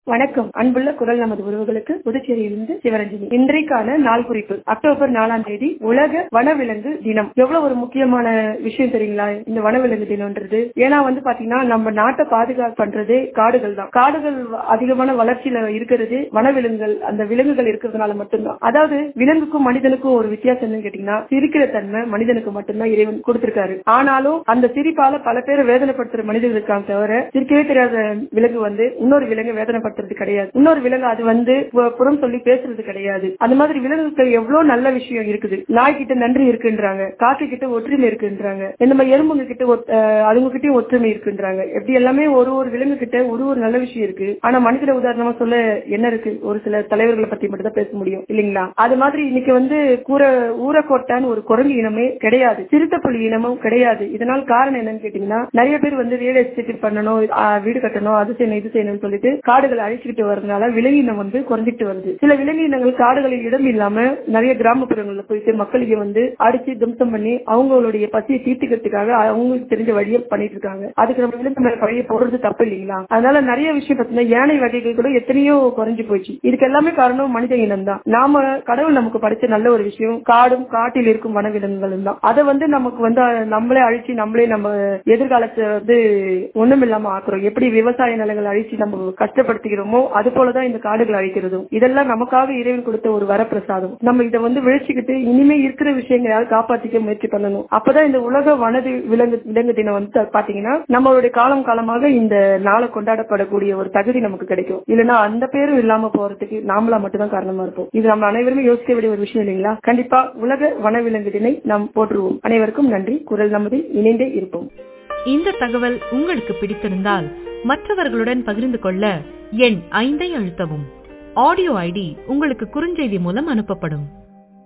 வணக்கம் அன்புள்ள குரல் நமது உறவுகளுக்கு புதுச்சேரியிலிருந்து சிவரஞ்சனி இன்றைக்கான நாள் குறிப்பு அக்டோபர் நாலாம் தேதி உலக வனவிலங்கு தினம் எவ்வளவு ஒரு முக்கியமான விஷயம் தெரியுங்களா இந்த வனவிலங்கு தினம்ன்றது ஏன்னா வந்து பாத்தீங்கன்னா நம்ம நாட்டை பாதுகாப்பு பண்றதே காடுகள் தான் காடுகள் அதிகமான வளர்ச்சியில இருக்கிறது வனவிலங்குகள் அந்த விலங்குகள் இருக்கிறதுனால மட்டும்தான் அதாவது விலங்குக்கும் மனிதனுக்கும் ஒரு வித்தியாசம் என்னன்னு கேட்டீங்கன்னா சிரிக்கிற தன்மை மனிதனுக்கு மட்டும்தான் இறைவன் கொடுத்திருக்காரு ஆனாலும் அந்த சிரிப்பால பல பேரை வேதனைப்படுத்துற மனிதர்கள் இருக்காங்க தவிர சிரிக்கவே தெரியாத விலங்கு வந்து இன்னொரு விலங்கு வேதனைப்படுத்துறது கிடையாது இன்னொரு விலங்கு அது வந்து பு- புறம் சொல்லி பேசுறது கிடையாது அந்த மாதிரி விலங்குகள் எவ்வளவு நல்ல விஷயம் இருக்குது நாய்கிட்ட நன்றி இருக்குன்றாங்க காக்கை கிட்ட ஒற்றுமை இருக்குன்றாங்க இந்த மாதிரி எறும்புங்க கிட்ட ஒத்- அஹ் அதுங்க கிட்டயும் ஒற்றுமை இருக்குன்றாங்க எப்படி எல்லாமே ஒரு ஒரு விலங்கு கிட்ட ஒரு ஒரு நல்ல விஷயம் இருக்கு ஆனா மனிதன உதாரணமா சொல்ல என்ன இருக்கு ஒரு சில தலைவர்களை பத்தி மட்டும் தான் பேச முடியும் இல்லைங்களா அது மாதிரி இன்னைக்கு வந்து கூற ஊரக்கோட்டான்னு ஒரு குரங்கு இனமே கிடையாது சிறுத்தைப்புலி இனமும் கிடையாது இதனால் காரணம் என்னன்னு கேட்டீங்கன்னா நிறைய பேர் வந்து ரியல் எஸ்டேட் பண்ணணும் ஆஹ் வீடு கட்டணும் அது செய்யணும் இது செய்யணும்னு சொல்லிட்டு காடுகளை அழிச்சுக்கிட்டு வரதுனால விலங்கினம் வந்து குறைஞ்சிட்டு வருது சில விலங்கினங்கள் காடுகளில் இடம் இல்லாம நிறைய கிராமப்புறங்கள்ல போயிட்டு மக்களுக்கு வந்து அடிச்சு தும்சம் பண்ணி அவங்களுடைய பசியை தீர்த்துக்கிறதுக்காக அவங்களுக்கு தெரிஞ்ச வழியை பண்ணிட்டு இருக்காங்க அதுக்கு நம்ம விலங்கு மேல பழைய போடுறது தப்பு இல்லைங்களா அதனால நிறைய விஷயம் பார்த்தீங்கன்னா யானை வகைகள் கூட எத்தனையோ குறைஞ்சு போச்சு இதுக்கு எல்லாமே காரணம் மனித இனம் தான் நாம கடவுள் நமக்கு படைச்ச நல்ல ஒரு விஷயம் காடும் காட்டில் இருக்கும் வனவிலங்குகளும் தான் அதை வந்து நமக்கு வந்து நம்மளே அழிச்சு நம்மளே நம்ம எதிர்காலத்தை வந்து ஒண்ணும் இல்லாம ஆக்குறோம் எப்படி விவசாய நிலங்களை அழிச்சு நம்ம கஷ்டப்படுத்திக்கிறோமோ அது போலதான் இந்த காடுகளை அழிக்கிறதும் இதெல்லாம் நமக்காக இறைவன் கொடுத்த ஒரு வரப்பிரசாதம் நம்ம இதை வந்து விழிச்சுக்கிட்டு இனிமே இருக்கிற விஷயங்களால் காப்பாத்திக்க முயற்சி பண்ணணும் அப்பதான் இந்த உலக வனது விலங்கு விலங்கு தினம் வந்து பாத்தீங்கன்னா நம்மளுடைய காலம் காலமாக இந்த நாளை கொண்டாடப்படக்கூடிய ஒரு தகுதி நமக்கு கிடைக்கும் இல்லைன்னா அந்த பேரும் இல்லாம போறதுக்கு நாமளா மட்டும்தான் காரணமா இருப்போம் இது நம்ம அனைவருமே யோசிக்க வேண்டிய ஒரு விஷயம் இல்லைங்களா கண்டிப்பா உலக வனவிலங்கு தினை நாம் போற்றுவோம் அனைவருக்கும் நன்றி குரல் நமது இணைந்தே இருப்போம் இந்த தகவல் உங்களுக்கு பிடித்திருந்தால் மற்றவர்களுடன் பகிர்ந்து கொள்ள எண் ஐந்தை அழுத்தவும் ஆடியோ ஐடி உங்களுக்கு குறுஞ்செய்தி மூலம் அனுப்பப்படும்